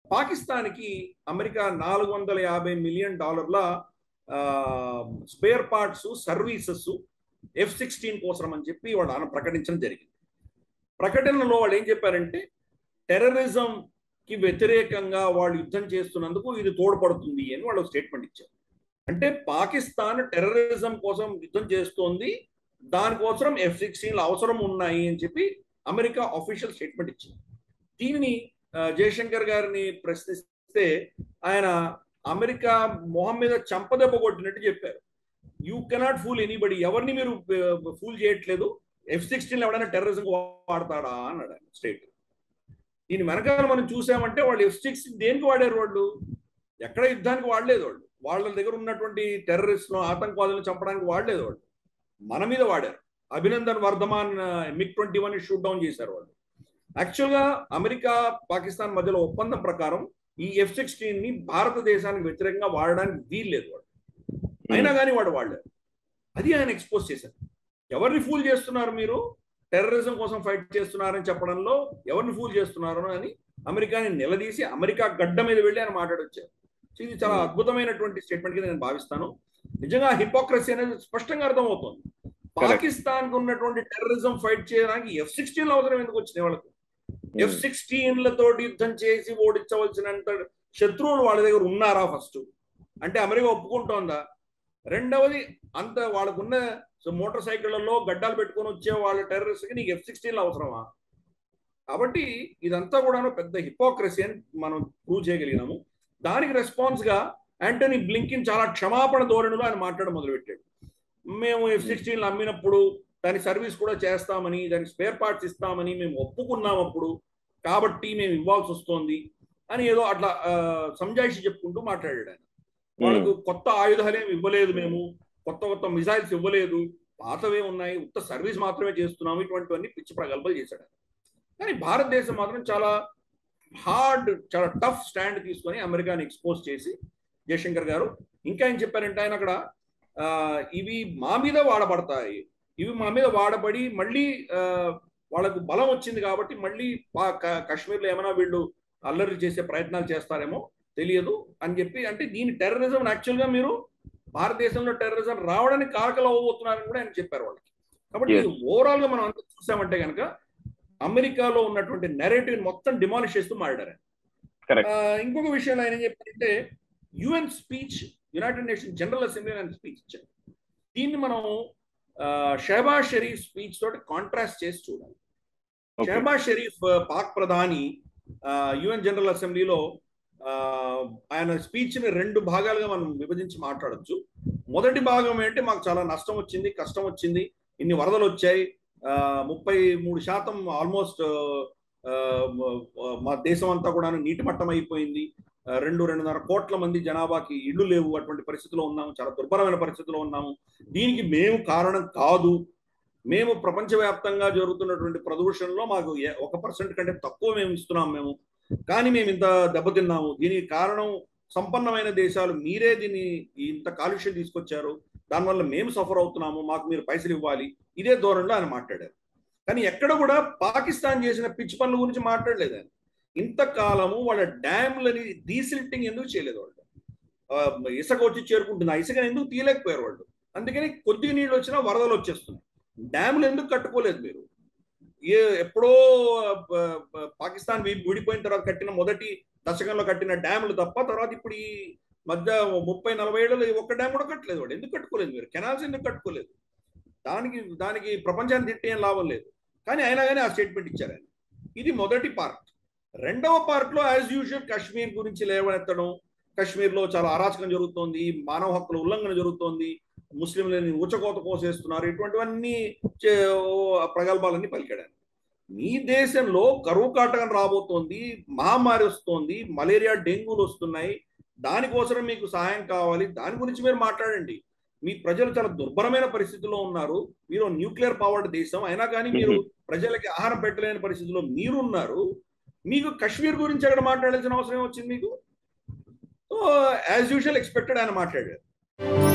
పాకిస్తాన్కి అమెరికా నాలుగు వందల యాభై మిలియన్ డాలర్ల spare parts services F sixteen కోసం అని చెప్పి వాళ్ళు ఆయన ప్రకటించడం జరిగింది ప్రకటనలో వాళ్ళు ఏం చెప్పారంటే టెర్రరిజం కి వ్యతిరేకంగా వాళ్ళు యుద్ధం చేస్తున్నందుకు ఇది తోడ్పడుతుంది అని వాళ్ళు స్టేట్మెంట్ ఇచ్చారు అంటే పాకిస్తాన్ టెర్రరిజం కోసం యుద్ధం చేస్తోంది దానికోసం ఎఫ్ సిక్స్టీన్లు అవసరం ఉన్నాయి అని చెప్పి అమెరికా అఫీషియల్ స్టేట్మెంట్ ఇచ్చింది దీనిని జయశంకర్ గారిని ప్రశ్నిస్తే ఆయన అమెరికా మొహం మీద చంపదెబ్బ కొట్టినట్టు చెప్పారు యూ కెనాట్ ఫూల్ ఎనీబడి ఎవరిని మీరు ఫూల్ చేయట్లేదు ఎఫ్ సిక్స్టీన్ ఎవడైనా టెర్రరిజం వాడతాడా అన్నాడు ఆయన స్టేట్ దీని వెనకాల మనం చూసామంటే వాళ్ళు ఎఫ్ సిక్స్టీన్ దేనికి వాడారు వాళ్ళు ఎక్కడ యుద్ధానికి వాడలేదు వాళ్ళు వాళ్ళ దగ్గర ఉన్నటువంటి టెర్రరిస్ట్ ఆతంకవాదులను చంపడానికి వాడలేదు వాళ్ళు మన మీద వాడారు Abhinandan Varthaman MiG twenty one shoot down చేశారు వాళ్ళు యాక్చువల్గా అమెరికా పాకిస్తాన్ మధ్యలో ఒప్పందం ప్రకారం ఈ ఎఫ్ సిక్స్టీన్ ని భారతదేశానికి వ్యతిరేకంగా వాడడానికి వీల్లేదు వాడు అయినా కానీ వాడు వాడలేరు అది ఆయన ఎక్స్పోజ్ చేశారు ఎవరిని ఫూల్ చేస్తున్నారు మీరు టెర్రరిజం కోసం ఫైట్ చేస్తున్నారని చెప్పడంలో ఎవరిని ఫూల్ చేస్తున్నారు అని అమెరికాని నిలదీసి అమెరికా గడ్డ మీద వెళ్ళి ఆయన మాట్లాడొచ్చారు ఇది చాలా అద్భుతమైనటువంటి స్టేట్మెంట్ కింద నేను భావిస్తాను నిజంగా హిపోక్రసీ అనేది స్పష్టంగా అర్థమవుతుంది పాకిస్తాన్ కు ఉన్నటువంటి టెర్రరిజం ఫైట్ చేయడానికి ఎఫ్ సిక్స్టీన్ అవసరం ఎందుకు వచ్చింది వాళ్ళకు ఎఫ్ సిక్స్టీన్లతో యుద్ధం చేసి ఓడించవలసినంత శత్రువులు వాళ్ళ దగ్గర ఉన్నారా ఫస్ట్ అంటే అమెరికా ఒప్పుకుంటోందా రెండవది అంత వాళ్ళకున్న మోటార్ సైకిళ్లలో గడ్డాలు పెట్టుకొని వచ్చే వాళ్ళ టెర్రరిస్ట్కి నీకు ఎఫ్ సిక్స్టీన్లు అవసరమా కాబట్టి ఇదంతా కూడా పెద్ద హిపోక్రసీ అని మనం ప్రూవ్ చేయగలిగినాము దానికి రెస్పాన్స్ గా యాంటనీ బ్లింకిన్ చాలా క్షమాపణ ధోరణిలో ఆయన మాట్లాడడం మొదలుపెట్టాడు మేము ఎఫ్ సిక్స్టీన్లు అమ్మినప్పుడు దాని సర్వీస్ కూడా చేస్తామని దానికి స్పేర్ పార్ట్స్ ఇస్తామని మేము ఒప్పుకున్నాం అప్పుడు కాబట్టి మేము ఇవ్వాల్సి వస్తోంది అని ఏదో అట్లా సంజాయిషి చెప్పుకుంటూ మాట్లాడాడు ఆయన వాళ్ళకు కొత్త ఆయుధాలు ఏమి ఇవ్వలేదు మేము కొత్త కొత్త మిసైల్స్ ఇవ్వలేదు పాతవే ఉన్నాయి ఉత్త సర్వీస్ మాత్రమే చేస్తున్నాము ఇటువంటివన్నీ పిచ్చి ప్రగల్భాలు చేశాడు కానీ భారతదేశం మాత్రం చాలా హార్డ్ చాలా టఫ్ స్టాండ్ తీసుకొని అమెరికాని ఎక్స్పోజ్ చేసి జయశంకర్ గారు ఇంకా ఏం చెప్పారంటే ఆయన అక్కడ ఇవి మా మీద వాడబడతాయి ఇవి మా మీద వాడబడి మళ్ళీ వాళ్ళకు బలం వచ్చింది కాబట్టి మళ్ళీ కాశ్మీర్లో ఏమైనా వీళ్ళు అల్లరి చేసే ప్రయత్నాలు చేస్తారేమో తెలియదు అని చెప్పి అంటే దీని టెర్రరిజం యాక్చువల్గా మీరు భారతదేశంలో టెర్రరిజం రావడానికి కారకలు అవ్వబోతున్నారని కూడా ఆయన చెప్పారు వాళ్ళకి కాబట్టి ఓవరాల్ గా మనం అంతా చూసామంటే కనుక అమెరికాలో ఉన్నటువంటి నెరేటివ్ మొత్తం డిమాలిష్ చేస్తూ మాట్లాడారు ఇంకొక విషయం ఆయన ఏం చెప్పారంటే UN speech United Nation General Assembly ఆయన స్పీచ్ ఇచ్చారు దీన్ని మనం షహబాజ్ షరీఫ్ స్పీచ్ తోటి కాంట్రాస్ట్ చేసి చూడాలి షహబాజ్ షరీఫ్ పాక్ ప్రధాని యుఎన్ జనరల్ అసెంబ్లీలో ఆయన స్పీచ్ ని రెండు భాగాలుగా మనం విభజించి మాట్లాడచ్చు మొదటి భాగం ఏంటి మాకు చాలా నష్టం వచ్చింది కష్టం వచ్చింది ఇన్ని వరదలు వచ్చాయి ముప్పై మూడు శాతం ఆల్మోస్ట్ మా దేశం అంతా కూడా నీటి మట్టం అయిపోయింది రెండు రెండున్నర కోట్ల మంది జనాభాకి ఇళ్ళు లేవు అటువంటి పరిస్థితిలో ఉన్నాము చాలా దుర్భరమైన పరిస్థితిలో ఉన్నాము దీనికి మేము కారణం కాదు మేము ప్రపంచవ్యాప్తంగా జరుగుతున్నటువంటి ప్రదూషణలో మాకు ఒక పర్సెంట్ కంటే తక్కువ మేము ఇస్తున్నాం మేము కానీ మేము ఇంత దెబ్బతిన్నాము దీనికి కారణం సంపన్నమైన దేశాలు మీరే దీన్ని ఇంత కాలుష్యం తీసుకొచ్చారు దానివల్ల మేము సఫర్ అవుతున్నాము మాకు మీరు పైసలు ఇవ్వాలి ఇదే ధోరణిలో ఆయన మాట్లాడారు కానీ ఎక్కడ కూడా పాకిస్తాన్ చేసిన పిచ్చి పనుల గురించి మాట్లాడలేదు ఆయన ఇంతకాలము వాళ్ళ డ్యామ్లని డీసిల్టింగ్ ఎందుకు చేయలేదు వాళ్ళు ఇసుక వచ్చి చేరుకుంటుంది ఆ ఇసుకని ఎందుకు తీయలేకపోయారు వాళ్ళు అందుకని కొద్దిగా నీళ్ళు వచ్చినా వరదలు వచ్చేస్తున్నాయి డ్యాములు ఎందుకు కట్టుకోలేదు మీరు ఏ ఎప్పుడో పాకిస్తాన్ విడిపోయిన తర్వాత కట్టిన మొదటి దశకంలో కట్టిన డ్యాములు తప్ప తర్వాత ఇప్పుడు ఈ మధ్య ముప్పై నలభై ఏళ్ళలో ఒక్క డ్యామ్ కూడా కట్టలేదు వాడు ఎందుకు కట్టుకోలేదు మీరు కెనాల్స్ ఎందుకు కట్టుకోలేదు దానికి దానికి ప్రపంచాన్ని తిట్టే ఏం లాభం లేదు కానీ అయినా కానీ ఆ స్టేట్మెంట్ ఇచ్చారు ఆయన ఇది మొదటి పార్ట్ రెండవ పార్ట్ లో యాజ్ యూజువల్ కాశ్మీర్ గురించి లేవనెత్తడం కాశ్మీర్లో చాలా అరాచకం జరుగుతోంది మానవ హక్కుల ఉల్లంఘన జరుగుతోంది ముస్లింలని ఊచకోత కోసేస్తున్నారు ఇటువంటివన్నీ ప్రగల్భాలన్నీ పలికాడు మీ దేశంలో కరువు కాటకం రాబోతోంది మహమ్మారి వస్తోంది మలేరియా డెంగ్యూలు వస్తున్నాయి దానికోసం మీకు సహాయం కావాలి దాని గురించి మీరు మాట్లాడండి మీ ప్రజలు చాలా దుర్భరమైన పరిస్థితుల్లో ఉన్నారు మీరు న్యూక్లియర్ పవర్డ్ దేశం అయినా కానీ మీరు ప్రజలకి ఆహారం పెట్టలేని పరిస్థితుల్లో మీరున్నారు మీకు కశ్మీర్ గురించి ఎక్కడ మాట్లాడాల్సిన అవసరం వచ్చింది మీకు సో యాజ్ యూజువల్ ఎక్స్పెక్టెడ్ ఆయన మాట్లాడారు